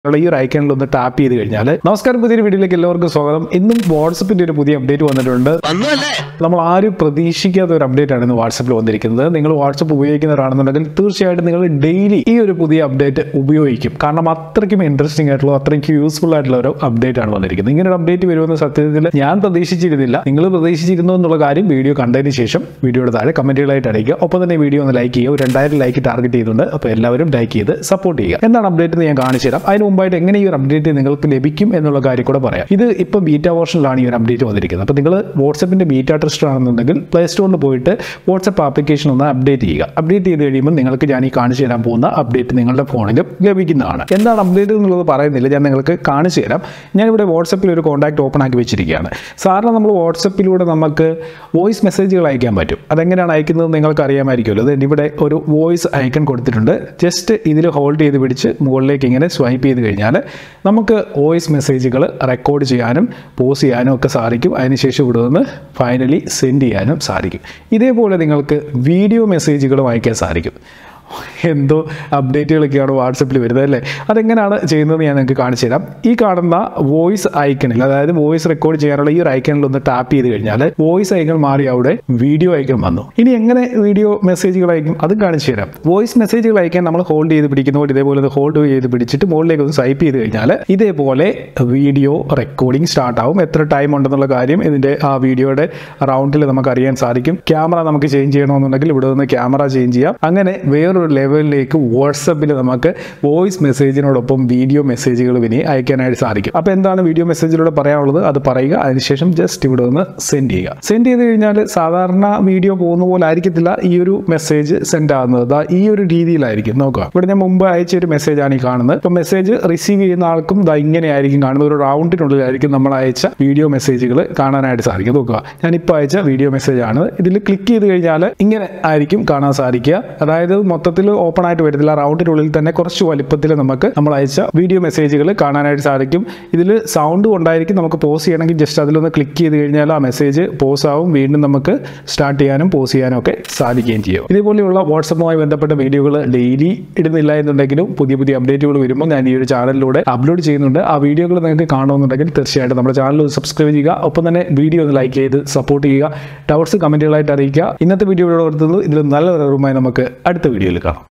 ഉള്ള ഈ ഒരു ഐക്കണിൽ ഒന്ന് ടാപ്പ് ചെയ്ത് കഴിഞ്ഞാൽ നമസ്കാരം പുതിയൊരു വീഡിയോയിലേക്ക് എല്ലാവർക്കും സ്വാഗതം ഇന്നും വാട്സപ്പിന്റെ ഒരു പുതിയ അപ്ഡേറ്റ് വന്നിട്ടുണ്ട് നമ്മൾ ആരും പ്രതീക്ഷിക്കാത്ത ഒരു അപ്ഡേറ്റ് ആണ് ഇന്ന് വാട്സപ്പിൽ വന്നിരിക്കുന്നത് നിങ്ങൾ വാട്സപ്പ് ഉപയോഗിക്കുന്നവരാണെന്നുണ്ടെങ്കിൽ തീർച്ചയായിട്ടും നിങ്ങൾ ഡെയിലി ഈ ഒരു പുതിയ അപ്ഡേറ്റ് ഉപയോഗിക്കും കാരണം അത്രയ്ക്കും ഇൻട്രസ്റ്റിംഗ് ആയിട്ടുള്ള അത്രയ്ക്കും യൂസ്ഫുൾ ആയിട്ടുള്ള ഒരു അപ്ഡേറ്റ് ആണ് വന്നിരിക്കുന്നത് ഇങ്ങനെ ഒരു അപ്ഡേറ്റ് വരുമെന്ന് സത്യത്തിൽ ഞാൻ പ്രതീക്ഷിച്ചിരുന്നില്ല നിങ്ങൾ പ്രതീക്ഷിച്ചിരുന്നു എന്നുള്ള കാര്യം വീഡിയോ കണ്ടതിന് ശേഷം വീഡിയോയുടെ താഴെ കമന്റുകളായിട്ട് അറിയിക്കുക ഒപ്പം തന്നെ വീഡിയോ ഒന്ന് ലൈക്ക് ചെയ്യുക ഒരു രണ്ടായിരം ലൈക്ക് ടാർഗറ്റ് ചെയ്തുകൊണ്ട് അപ്പോൾ എല്ലാവരും ലൈക്ക് ചെയ്ത് സപ്പോർട്ട് ചെയ്യുക എന്താണ് അപ്ഡേറ്റ് എന്ന് ഞാൻ കാണിച്ചു തരാം അതിന് മുമ്പായിട്ട് എങ്ങനെ ഈ ഒരു അപ്ഡേറ്റ് നിങ്ങൾക്ക് ലഭിക്കും എന്നുള്ള കാര്യം കൂടെ പറയാം ഇത് ഇപ്പം ബീറ്റ വേർഷനിലാണ് ഈ ഒരു അപ്ഡേറ്റ് വന്നിരിക്കുന്നത് അപ്പോൾ നിങ്ങൾ വാട്സപ്പിന്റെ ബീറ്റ ടെസ്റ്റ് ആണെന്നുണ്ടെങ്കിൽ പ്ലേ സ്റ്റോറിൽ പോയിട്ട് വാട്സപ്പ് ആപ്ലിക്കേഷൻ ഒന്ന് അപ്ഡേറ്റ് ചെയ്യുക അപ്ഡേറ്റ് ചെയ്ത് കഴിയുമ്പോൾ നിങ്ങൾക്ക് ഞാൻ ഈ കാണിച്ചു തരാൻ പോകുന്ന അപ്ഡേറ്റ് നിങ്ങളുടെ ഫോണിലും ലഭിക്കുന്നതാണ് എന്താണ് അപ്ഡേറ്റ് എന്നുള്ളത് പറയുന്നില്ല ഞാൻ നിങ്ങൾക്ക് കാണിച്ചു തരാം ഞാനിവിടെ വാട്സപ്പിൽ ഒരു കോൺടാക്ട് ഓപ്പൺ ആക്കി വെച്ചിരിക്കുകയാണ് സാറിന് നമ്മൾ വാട്സപ്പിലൂടെ നമുക്ക് വോയിസ് മെസ്സേജുകൾ അയക്കാൻ പറ്റും അതെങ്ങനെയാണ് അയക്കുന്നത് നിങ്ങൾക്ക് അറിയാമായിരിക്കുമല്ലോ അത് ഇവിടെ ഒരു വോയിസ് ഐക്കൺ കൊടുത്തിട്ടുണ്ട് ജസ്റ്റ് ഇതിൽ ഹോൾഡ് ചെയ്ത് പിടിച്ച് മുകളിലേക്ക് ഇങ്ങനെ സ്വൈപ്പ് ചെയ്ത് കഴിഞ്ഞാൽ നമുക്ക് വോയിസ് മെസ്സേജുകൾ റെക്കോർഡ് ചെയ്യാനും പോസ്റ്റ് ചെയ്യാനും ഒക്കെ സാധിക്കും അതിനുശേഷം ഇവിടെ നിന്ന് ഫൈനലി സെൻഡ് ചെയ്യാനും സാധിക്കും ഇതേപോലെ നിങ്ങൾക്ക് വീഡിയോ മെസ്സേജുകളും അയക്കാൻ സാധിക്കും എന്തോ അപ്ഡേറ്റുകളൊക്കെയാണ് വാട്സപ്പിൽ വരുന്നത് അല്ലേ അതെങ്ങനെയാണ് ചെയ്യുന്നത് ഞാൻ നിങ്ങൾക്ക് കാണിച്ചു തരാം ഈ കാണുന്ന വോയിസ് ഐക്കണിൽ അതായത് വോയിസ് റെക്കോർഡ് ചെയ്യാനുള്ള ഈ ഒരു ഐക്കണിൽ ഒന്ന് ടാപ്പ് ചെയ്ത് കഴിഞ്ഞാൽ വോയിസ് ഐക്കൺ മാറി അവിടെ വീഡിയോ ഐക്കൺ വന്നു ഇനി എങ്ങനെ വീഡിയോ മെസ്സേജുകൾ അയക്കും അതും കാണിച്ചു തരാം വോയിസ് മെസ്സേജുകൾ അയക്കാൻ നമ്മൾ ഹോൾഡ് ചെയ്ത് പിടിക്കുന്ന പോലെ ഇതേപോലെ ഹോൾഡ് ചെയ്ത് പിടിച്ചിട്ട് മുകളിലേക്ക് ഒന്ന് സ്വൈപ്പ് ചെയ്ത് കഴിഞ്ഞാൽ ഇതേപോലെ വീഡിയോ റെക്കോർഡിംഗ് സ്റ്റാർട്ട് ആവും എത്ര ടൈം ഉണ്ടെന്നുള്ള കാര്യം ഇതിൻ്റെ ആ വീഡിയോയുടെ റൗണ്ടിൽ നമുക്ക് അറിയാൻ സാധിക്കും ക്യാമറ നമുക്ക് ചേഞ്ച് ചെയ്യണമെന്നുണ്ടെങ്കിൽ ഇവിടെ നിന്ന് ക്യാമറ ചേഞ്ച് ചെയ്യാം അങ്ങനെ വേറൊരു ലെവലിലേക്ക് വാട്സപ്പിൽ നമുക്ക് വോയിസ് മെസ്സേജിനോടൊപ്പം വീഡിയോ മെസ്സേജുകൾ ഇനി അയക്കാനായിട്ട് സാധിക്കും അപ്പോൾ എന്താണ് വീഡിയോ മെസ്സേജിലൂടെ പറയാനുള്ളത് അത് പറയുക അതിനുശേഷം ജസ്റ്റ് ഇവിടെ നിന്ന് സെൻഡ് ചെയ്യുക സെൻഡ് ചെയ്ത് കഴിഞ്ഞാൽ സാധാരണ വീഡിയോ പോകുന്ന പോലെ ആയിരിക്കത്തില്ല ഈ ഒരു മെസ്സേജ് സെൻഡ് ആകുന്നത് ദാ ഈ ഒരു രീതിയിലായിരിക്കും നോക്കുക ഇവിടെ ഞാൻ മുമ്പ് അയച്ച ഒരു മെസ്സേജാണ് ഈ കാണുന്നത് ഇപ്പോൾ മെസ്സേജ് റിസീവ് ചെയ്യുന്ന ആൾക്കും ദാ ഇങ്ങനെ ആയിരിക്കും കാണുന്നത് ഒരു റൗണ്ടിനുള്ളിലായിരിക്കും നമ്മൾ അയച്ച വീഡിയോ മെസ്സേജുകൾ കാണാനായിട്ട് സാധിക്കും നോക്കുക ഞാൻ ഇപ്പോൾ അയച്ച വീഡിയോ മെസ്സേജ് ആണ് ഇതിൽ ക്ലിക്ക് ചെയ്ത് കഴിഞ്ഞാൽ ഇങ്ങനെ ആയിരിക്കും കാണാൻ സാധിക്കുക അതായത് മൊത്തത്തിൽ ഓപ്പൺ ആയിട്ട് വരത്തില്ല റൗണ്ടിനുള്ളിൽ തന്നെ കുറച്ച് വലിപ്പത്തിൽ നമുക്ക് നമ്മൾ അയച്ച വീഡിയോ മെസ്സേജുകൾ കാണാനായിട്ട് സാധിക്കും ഇതിൽ സൗണ്ട് കൊണ്ടായിരിക്കും നമുക്ക് പോസ് ചെയ്യണമെങ്കിൽ ജസ്റ്റ് അതിലൊന്ന് ക്ലിക്ക് ചെയ്ത് കഴിഞ്ഞാൽ ആ മെസ്സേജ് പോസ് ആവും വീണ്ടും നമുക്ക് സ്റ്റാർട്ട് ചെയ്യാനും പോസ് ചെയ്യാനും ഒക്കെ സാധിക്കുകയും ചെയ്യും ഇതേപോലെയുള്ള വാട്സപ്പുമായി ബന്ധപ്പെട്ട വീഡിയോകൾ ഡെയിലി ഇടുന്നില്ല എന്നുണ്ടെങ്കിലും പുതിയ പുതിയ അപ്ഡേറ്റുകൾ വരുമ്പോൾ ഞാൻ ഈ ഒരു ചാനലിലൂടെ അപ്ലോഡ് ചെയ്യുന്നുണ്ട് ആ വീഡിയോകൾ നിങ്ങൾക്ക് കാണണമെന്നുണ്ടെങ്കിൽ തീർച്ചയായിട്ടും നമ്മുടെ ചാനൽ സബ്സ്ക്രൈബ് ചെയ്യുക ഒപ്പം തന്നെ വീഡിയോ ഒന്ന് ലൈക്ക് ചെയ്ത് സപ്പോർട്ട് ചെയ്യുക ഡൗട്ട്സ് കമൻറ്റുകളായിട്ട് അറിയിക്കുക ഇന്നത്തെ വീഡിയോ ഇവിടെ നിർത്തുന്നു ഇതിൽ നല്ല അറിവുമായി നമുക്ക് അടുത്ത വീഡിയോയിൽ കാണാം